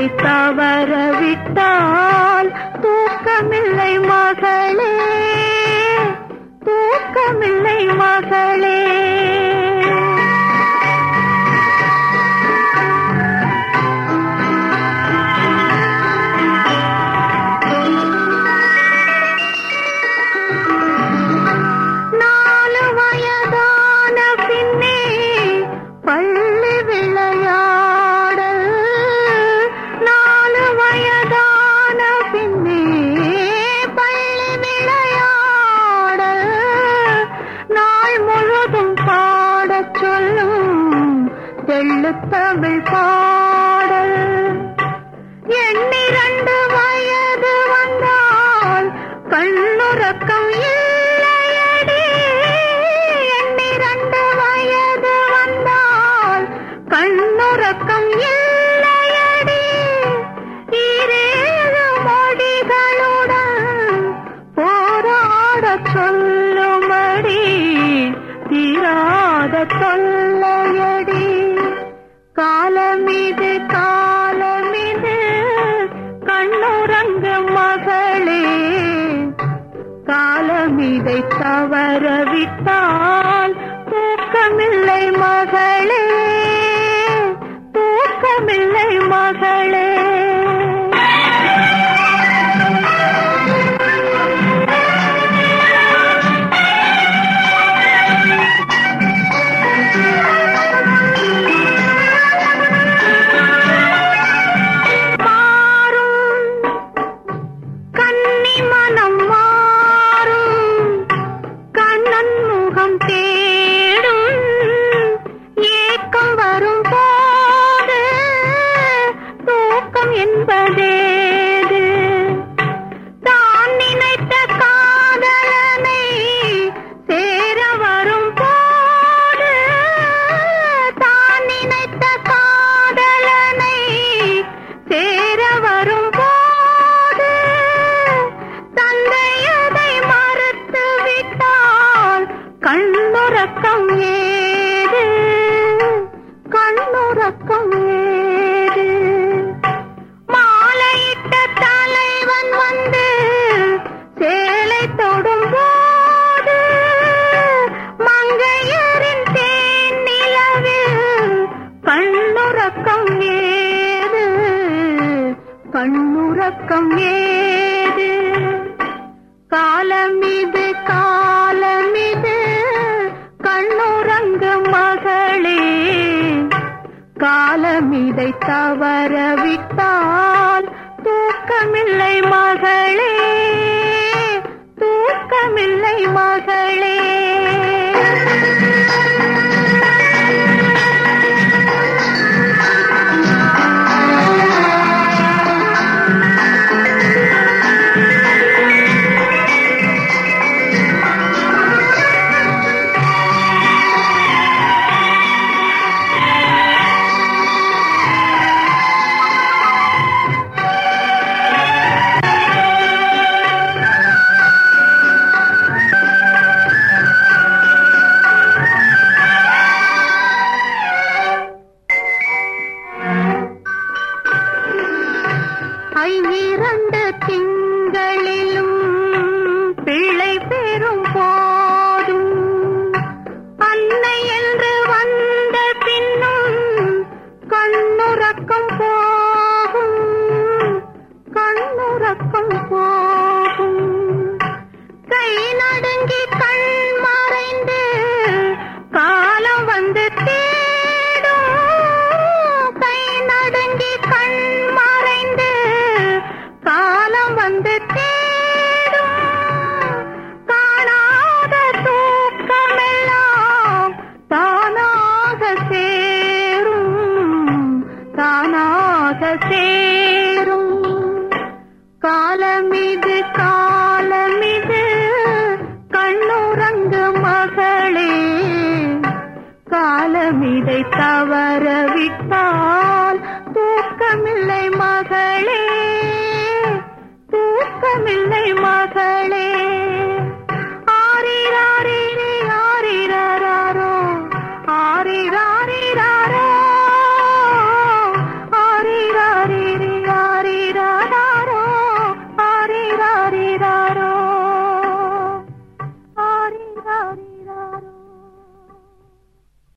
தவற விட்டால் தூக்கமில்லை மகளே தூக்கமில்லை மகளே நாலு வயதான பின்னே பள்ளி விளையாடல் நாலு வயதான பின்னே பள்ளி விளையாடல் நாள் முழுதும் பாடச் சொல்லும் தெள்ளுத்தமிழ் பாடல் எண்ணிரண்டு வயது வந்தால் கண்ணுறக்கம் இல்லையடி எண்ணிரண்டு வயது வந்தால் கண்ணுறக்கம் இல்லையடி ஈரேழு மொழிகளுடன் போராடச் சொல்லுமடி தீராத தொல்லையடி காலமிது காலமிது கண்ணுறங்கு மகளே காலமிதை தவற விட்டால் தூக்கமில்லை மகளே தூக்கமில்லை மகளே மாறும் கன்னி மனம் மாறும் கண்ணன் முகம் தேடும் ஏக்கம் வரும் போது தூக்கம் என்பதேது தான் நினைத்த காதலனை சேர வரும் போது தான் நினைத்த காதலனை சேர வரும் போது தந்தையதை மறுத்து விட்டால் கண்ணுறக்கம் ஏது கண்ணுறக்கம் ஏது மாலையிட்ட தலைவன் வந்து சேலை தொடும் போது மங்கையரின் தேன் நிலவில் கண்ணுறக்கம் ஏது கண்ணுறக்கம் ஏது காலமிது காலமிது கண்ணுறங்கு மகளே காலமிதை தவற விட்டால் தூக்கமில்லை மகளே தூக்கமில்லை மகளே ஐவிரண்டு திங்களிலும் பிள்ளை பெறும் போதும் அன்னை என்று வந்த பின்னும் கண்ணுறக்கம் போகும் கண்ணுறக்கம் போகும் கை நடுங்கி கண் மறைந்து காலம் வந்து தேடும் கை நடுங்கி கண் மறைந்து காலம் வந்து தேடும் காணாத தூக்கமெல்லாம் தானாக சேரும் தானாக சேரும் காலமிது காலமிது கண்ணுறங்கு மகளே காலமிதை தவற விட்டால் தூக்கமில்லை மகளே தூக்கமில்லை மகளே